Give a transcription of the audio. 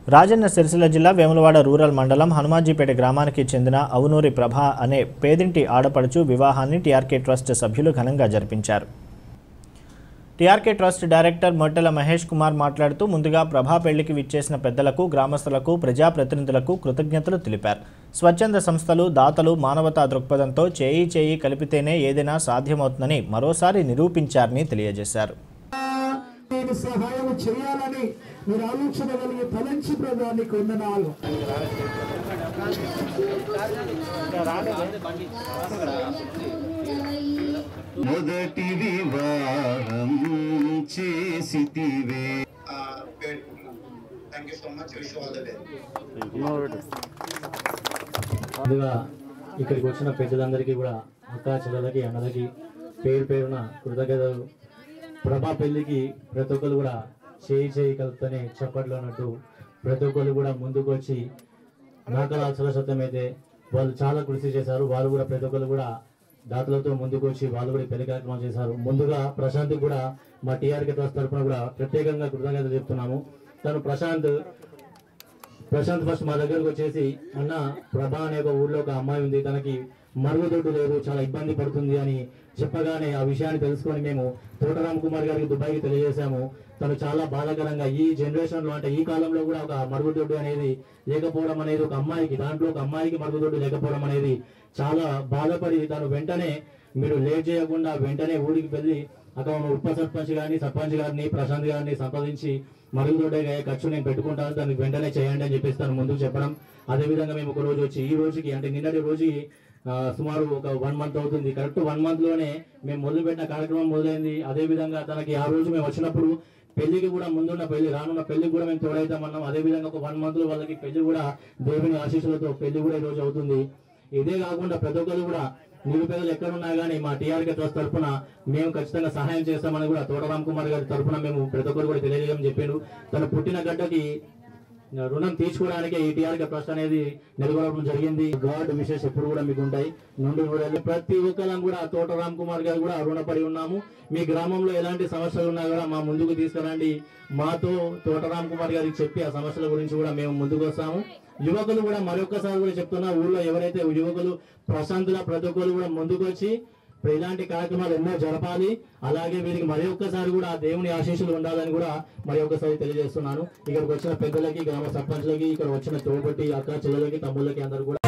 రాజన్న సిరిసిల్ల జిల్లా వేములవాడ రూరల్ మండలం హనుమాజీపేట గ్రామానికి చెందిన అవునూరి ప్రభ అనే పేదింటి ఆడపడుచు వివాహాన్ని టీఆర్కే ట్రస్ట్ సభ్యులు ఘనంగా జరిపించారు TRK trust director Mottela Mahesh Kumar మాట్లాడుతూ ముందుగా ప్రభా పెళ్లికి విచ్చేసిన పెద్దలకు గ్రామస్తులకు ప్రజాప్రతినిధులకు కృతజ్ఞతలు తెలిపారు స్వచ్ఛంద సంస్థలు దాతలు మానవతా దృక్పథంతో చేయి చేయి కలిపితేనే ఏదైనా సాధ్యమవుతుందని మరోసారి నిరూపించారని తెలియజేశారు నేను సహాయం చేయాలని మీరు ఆలోచన కలిగి తలంచి ప్రభానికి వందనాలు మొదటి వివాహం చేసితివే thank you so much wish all the best ముందుగా ఇక్కడికి వచ్చిన పెద్దలందరికీ కూడా అక్క చెల్లెలకి అన్నలకి పేరు పేరున కృతజ్ఞతలు ప్రభా పెళ్లికి ప్రతి ఒక్కరు కూడా చేయి చేయి కలుపుతూనే చప్పట్లు అన్నట్టు ప్రతి ఒక్కరు కూడా ముందుకు వచ్చి నాకల అక్షర సత్యం అయితే వాళ్ళు చాలా కృషి చేశారు వాళ్ళు కూడా ప్రతి ఒక్కరు కూడా దాతలతో ముందుకు వచ్చి వాళ్ళు కూడా ఈ పెళ్లి కార్యక్రమం చేశారు ముందుగా ప్రశాంత్ కూడా మా టీఆర్కే ట్రస్ట్ తరఫున కూడా ప్రత్యేకంగా కృతజ్ఞతలు చెప్తున్నాము తను ప్రశాంత్ ప్రశాంత్ ఫస్ట్ మా దగ్గరకు వచ్చేసి అన్న ప్రభా అనే ఒక ఊర్లో ఒక అమ్మాయి ఉంది తనకి మరుగుదొడ్డు లేదు చాలా ఇబ్బంది పడుతుంది అని చెప్పగానే ఆ విషయాన్ని తెలుసుకొని మేము తోటరామ్ కుమార్ గారికి దుబాయ్కి తెలియజేశాము తను చాలా బాధాకరంగా ఈ జనరేషన్ లో అంటే ఈ కాలంలో కూడా ఒక మరుగుదొడ్డు అనేది లేకపోవడం అనేది ఒక అమ్మాయికి దాంట్లో ఒక అమ్మాయికి మరుగుదొడ్డు లేకపోవడం అనేది చాలా బాధపడి తను వెంటనే మీరు లేట్ చేయకుండా వెంటనే ఊరికి వెళ్ళి అక్కడ ఉన్న ఉప సర్పంచ్ గారిని సర్పంచ్ గారిని ప్రశాంత్ గారిని సంప్రదించి మరుగుదొడ్డే ఖర్చు నేను పెట్టుకుంటాను దానికి వెంటనే చేయండి అని చెప్పేసి తను ముందుకు చెప్పడం అదే విధంగా మేము ఒక రోజు వచ్చి ఈ రోజుకి అంటే నిన్నటి రోజుకి ఆ, సుమారు ఒక వన్ మంత్ అవుతుంది కరెక్ట్ వన్ మంత్ లోనే మేము మొదలు పెట్టిన కార్యక్రమం మొదలైంది అదే విధంగా తనకి ఆ రోజు మేము వచ్చినప్పుడు పెళ్లికి కూడా ముందున్న పెళ్లి రానున్న పెళ్లికి కూడా మేము తోడైతామన్నాం అదే విధంగా ఒక వన్ మంత్ లో వాళ్ళకి పెళ్లి కూడా దేవుని ఆశీస్సులతో పెళ్లి కూడా ఈ రోజు అవుతుంది ఇదే కాకుండా ప్రతి ఒక్కరు కూడా నిరుపేదలు ఎక్కడున్నా కానీ మా టీఆర్కే ట్రస్ట్ తరఫున మేము ఖచ్చితంగా సహాయం చేస్తామని కూడా తోటరామ్ కుమార్ గారి తరఫున మేము ప్రతి ఒక్కరు కూడా తెలియజేయడం చెప్పాడు తన పుట్టిన గడ్డకి రుణం తీర్చుకోవడానికి ఈ టీఆర్కే ట్రస్ట్ అనేది నెలకొల్పడం జరిగింది గాడ్ విషెస్ ఎప్పుడు కూడా మీకు ఉంటాయి నుండి నూరేళ్ళు ప్రతి ఒక్కరం కూడా తోటరామ్ కుమార్ గారు కూడా రుణపడి ఉన్నాము మీ గ్రామంలో ఎలాంటి సమస్యలు ఉన్నా కూడా మా ముందుకు తీసుకురండి మాతో తోటరామ్ కుమార్ గారికి చెప్పి ఆ సమస్యల గురించి కూడా మేము ముందుకు వస్తాము యువకులు కూడా మరొకసారి కూడా చెప్తున్నా ఊళ్ళో ఎవరైతే యువకులు ప్రశాంతుల ప్రతి ఒక్కరు కూడా ముందుకు వచ్చి ఇప్పుడు ఇలాంటి కార్యక్రమాలు ఎన్నో జరపాలి అలాగే వీరికి మరి ఒక్కసారి కూడా ఆ దేవుని ఆశీస్సులు ఉండాలని కూడా మరి ఒక్కసారి తెలియజేస్తున్నాను ఇక్కడికి వచ్చిన పెద్దలకి గ్రామ సర్పంచ్లకి ఇక్కడ వచ్చిన తోబట్టి అక్క చెల్లెలకి తమ్ముళ్ళకి అందరూ కూడా